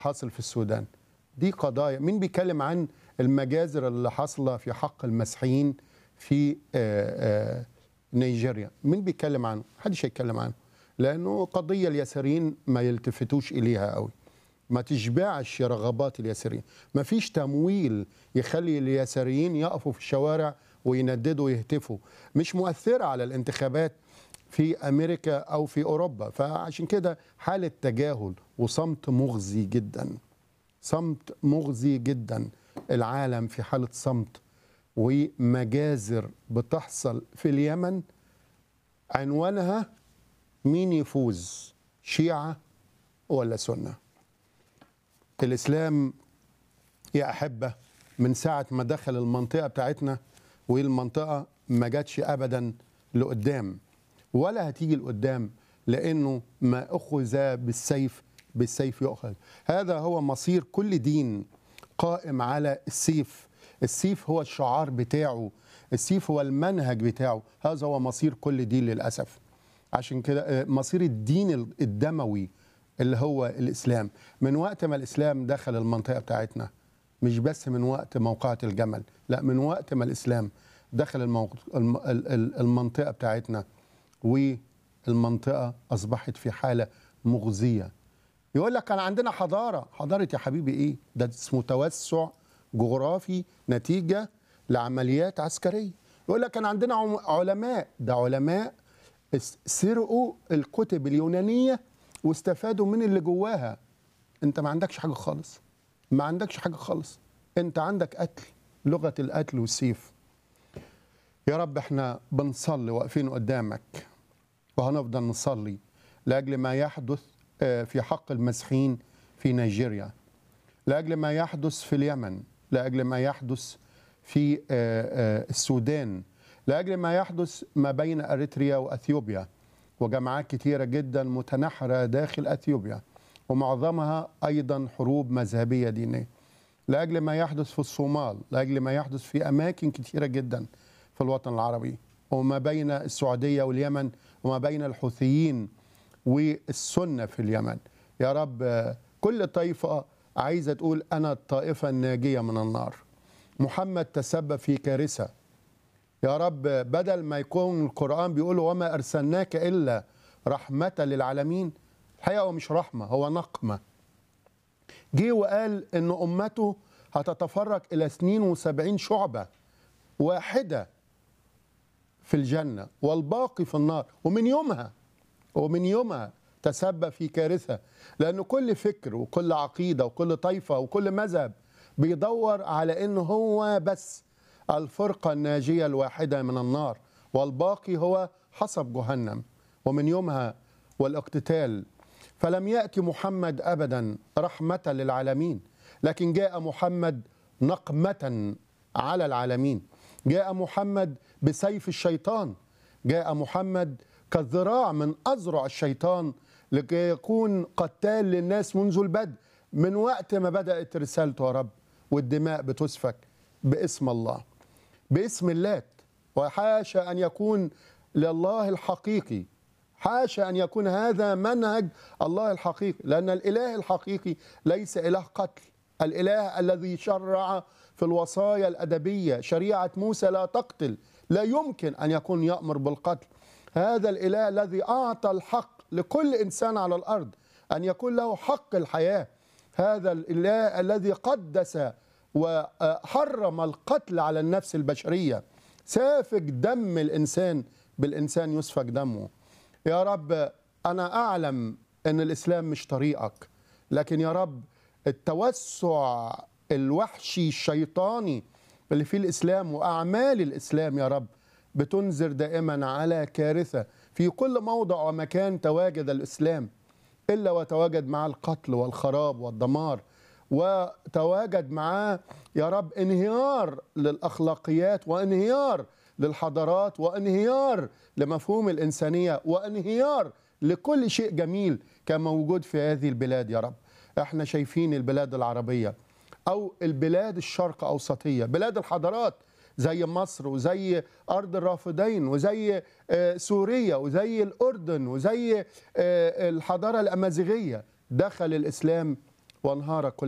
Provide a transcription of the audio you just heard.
حاصل في السودان دي قضايا مين بيتكلم عن المجازر اللي حاصله في حق المسيحيين في آه، آه، نيجيريا مين بيتكلم عنه محدش هيتكلم عنه لانه قضيه اليساريين ما يلتفتوش اليها قوي ما تشبعش رغبات اليساريين ما فيش تمويل يخلي اليساريين يقفوا في الشوارع وينددوا ويهتفوا مش مؤثره على الانتخابات في امريكا او في اوروبا فعشان كده حاله تجاهل وصمت مغزي جدا صمت مغزي جدا العالم في حاله صمت ومجازر بتحصل في اليمن عنوانها مين يفوز شيعه ولا سنه الاسلام يا احبه من ساعه ما دخل المنطقه بتاعتنا والمنطقه ما جاتش ابدا لقدام ولا هتيجي لقدام لانه ما اخذ بالسيف بالسيف يؤخذ هذا هو مصير كل دين قائم على السيف السيف هو الشعار بتاعه السيف هو المنهج بتاعه هذا هو مصير كل دين للاسف عشان كده آه، مصير الدين الدموي اللي هو الاسلام من وقت ما الاسلام دخل المنطقه بتاعتنا مش بس من وقت موقعة الجمل لا من وقت ما الاسلام دخل الموق... الم... ال- ال- المنطقه بتاعتنا والمنطقه اصبحت في حاله مغزيه يقول لك كان عندنا حضاره حضاره يا حبيبي ايه ده اسمه توسع جغرافي نتيجه لعمليات عسكريه يقول لك كان عندنا عم- علماء ده علماء اس- سرقوا الكتب اليونانيه واستفادوا من اللي جواها انت ما عندكش حاجه خالص ما عندكش حاجه خالص انت عندك قتل لغه القتل والسيف يا رب احنا بنصلي واقفين قدامك وهنفضل نصلي لاجل ما يحدث آه، في حق المسيحيين في نيجيريا لاجل ما يحدث في اليمن لاجل ما يحدث في آه، آه، السودان لاجل ما يحدث ما بين اريتريا واثيوبيا وجماعات كثيره جدا متنحره داخل اثيوبيا ومعظمها ايضا حروب مذهبيه دينيه لاجل ما يحدث في الصومال لاجل ما يحدث في اماكن كثيره جدا في الوطن العربي وما بين السعوديه واليمن وما بين الحوثيين والسنه في اليمن يا رب آه، كل طائفه عايزه تقول انا الطائفه الناجيه من النار محمد تسبب في كارثه يا رب بدل ما يكون القرآن بيقول وما أرسلناك إلا رحمة للعالمين الحقيقة هو مش رحمة هو نقمة جه وقال إن أمته هتتفرق إلى سنين وسبعين شعبة واحدة في الجنة والباقي في النار ومن يومها ومن يومها تسبب في كارثة لأن كل فكر وكل عقيدة وكل طائفة وكل مذهب بيدور على إن هو بس الفرقة الناجية الواحدة من النار والباقي هو حسب جهنم ومن يومها والاقتتال فلم يأتي محمد أبدا رحمة للعالمين لكن جاء محمد نقمة على العالمين جاء محمد بسيف الشيطان جاء محمد كالذراع من أذرع الشيطان لكي يكون قتال للناس منذ البدء من وقت ما بدأت رسالته يا رب والدماء بتسفك باسم الله باسم اللات وحاشا أن يكون لله الحقيقي حاشا أن يكون هذا منهج الله الحقيقي لأن الإله الحقيقي ليس إله قتل الإله الذي شرع في الوصايا الأدبية شريعة موسى لا تقتل لا يمكن أن يكون يأمر بالقتل هذا الإله الذي أعطى الحق لكل إنسان على الأرض أن يكون له حق الحياة هذا الإله الذي قدس وحرم القتل على النفس البشرية سافك دم الإنسان بالإنسان يسفك دمه يا رب أنا أعلم أن الإسلام مش طريقك لكن يا رب التوسع الوحشي الشيطاني اللي فيه الإسلام وأعمال الإسلام يا رب بتنذر دائما على كارثة في كل موضع ومكان تواجد الإسلام إلا وتواجد مع القتل والخراب والدمار وتواجد معاه يا رب انهيار للأخلاقيات وانهيار للحضارات وانهيار لمفهوم الإنسانية وانهيار لكل شيء جميل كان موجود في هذه البلاد يا رب احنا شايفين البلاد العربية أو البلاد الشرق أوسطية بلاد الحضارات زي مصر وزي أرض الرافدين وزي آه، سوريا وزي الأردن وزي آه، الحضارة الأمازيغية دخل الإسلام وانهار كل